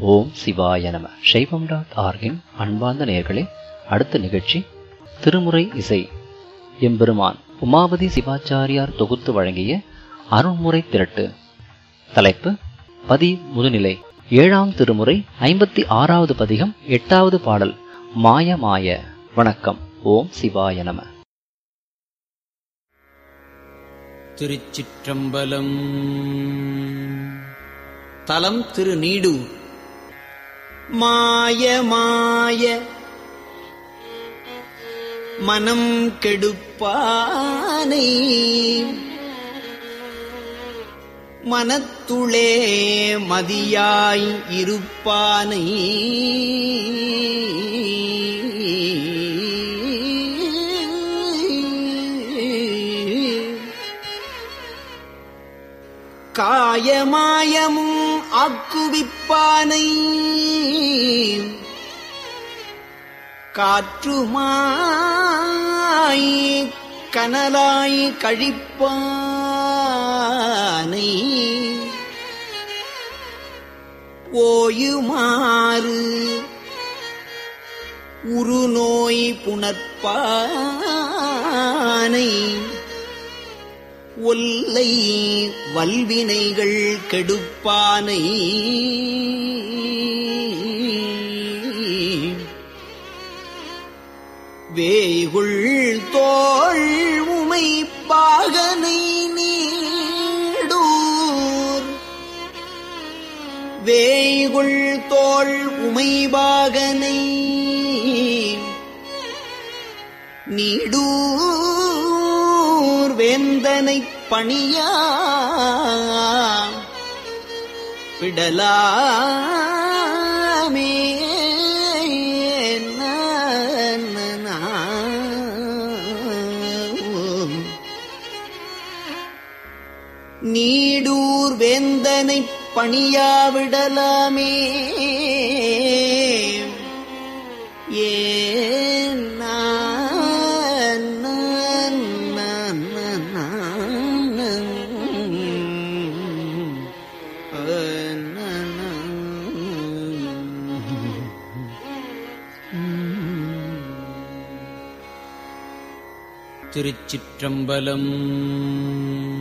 ஓம் சிவாய நம சைவம் டாட் ஆர்கின் அன்பார்ந்த நேர்களே அடுத்த நிகழ்ச்சி திருமுறை இசை எம்பெருமான் உமாபதி சிவாச்சாரியார் தொகுத்து வழங்கிய அருண்முறை திரட்டு தலைப்பு பதி முதுநிலை ஏழாம் திருமுறை ஐம்பத்தி ஆறாவது பதிகம் எட்டாவது பாடல் மாய மாய வணக்கம் ஓம் சிவாய நம திருச்சிற்றம்பலம் தலம் திருநீடூர் மாய மாய மனம் கெடுப்பானை மனத்துளே மதியாய் இருப்பானை காயமாயமும் ஆக்குவிப்பானை காற்றுமாய் கனலாய் கழிப்பானை ஓயுமாறு உருநோய் புணர்ப்பானை ஒல்லை வல்வினைகள் கெடுப்பானை வேகுள் தோள் உமை பாகனை நீடூர் வேகுள் தோள் உமை பாகனை நீடூர் வேந்தனை பணியா விடலாமே நீடூர் வேந்தனை பணியா விடலாமே ஏன் திருச்சிற்றம்பலம்